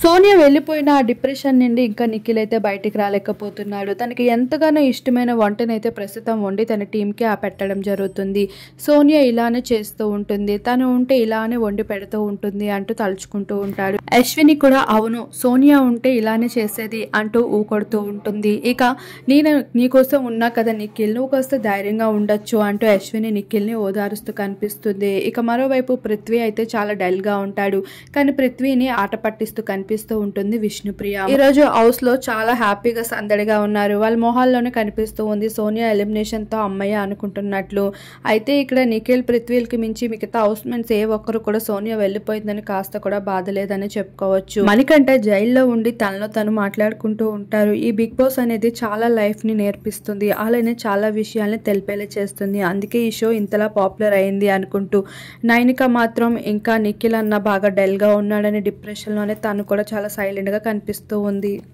సోనియా వెళ్ళిపోయిన ఆ డిప్రెషన్ నుండి ఇంకా నిఖిల్ అయితే బయటికి రాలేకపోతున్నాడు తనకి ఎంతగానో ఇష్టమైన వంటనైతే ప్రస్తుతం వండి తన టీంకి ఆ పెట్టడం జరుగుతుంది సోనియా ఇలానే చేస్తూ ఉంటుంది తను ఉంటే ఇలానే వండి పెడుతూ ఉంటుంది అంటూ తలుచుకుంటూ ఉంటాడు అశ్విని కూడా అవును సోనియా ఉంటే ఇలానే చేసేది అంటూ ఊకొడుతూ ఉంటుంది ఇక నేను నీకోసం ఉన్నా కదా నిఖిల్ నువ్వు కాస్త ధైర్యంగా ఉండొచ్చు అంటూ అశ్విని నిఖిల్ని ఓదారుస్తూ కనిపిస్తుంది ఇక మరోవైపు పృథ్వీ అయితే చాలా డల్ గా ఉంటాడు కానీ పృథ్వీని ఆట పట్టిస్తూ కనిపిస్తూ ఉంటుంది విష్ణుప్రియ ఈ రోజు హౌస్ లో చాలా హ్యాపీగా సందడిగా ఉన్నారు వాళ్ళ మొహాల్లోనే కనిపిస్తూ ఉంది సోనియా ఎలిమినేషన్ తో అమ్మయ్య అనుకుంటున్నట్లు అయితే ఇక్కడ నిఖిల్ పృథ్వీలకి మించి మిగతా హౌస్ మెంట్స్ ఏ ఒక్కరు కూడా సోనియా వెళ్ళిపోయిందని కాస్త కూడా బాధ లేదని చెప్పుకోవచ్చు మణికంఠ జైల్లో ఉండి తనలో తను మాట్లాడుకుంటూ ఉంటారు ఈ బిగ్ బాస్ అనేది చాలా లైఫ్ ని నేర్పిస్తుంది అలానే చాలా విషయాల్ని తెలిపేలా చేస్తుంది అందుకే ఈ షో ఇంతలా పాపులర్ అయింది అనుకుంటూ నైనిక మాత్రం ఇంకా నిఖిల్ అన్న బాగా డల్ గా ఉన్నాడని డిప్రెషన్ లోనే తను కూడా చాలా సైలెంట్ గా కనిపిస్తూ ఉంది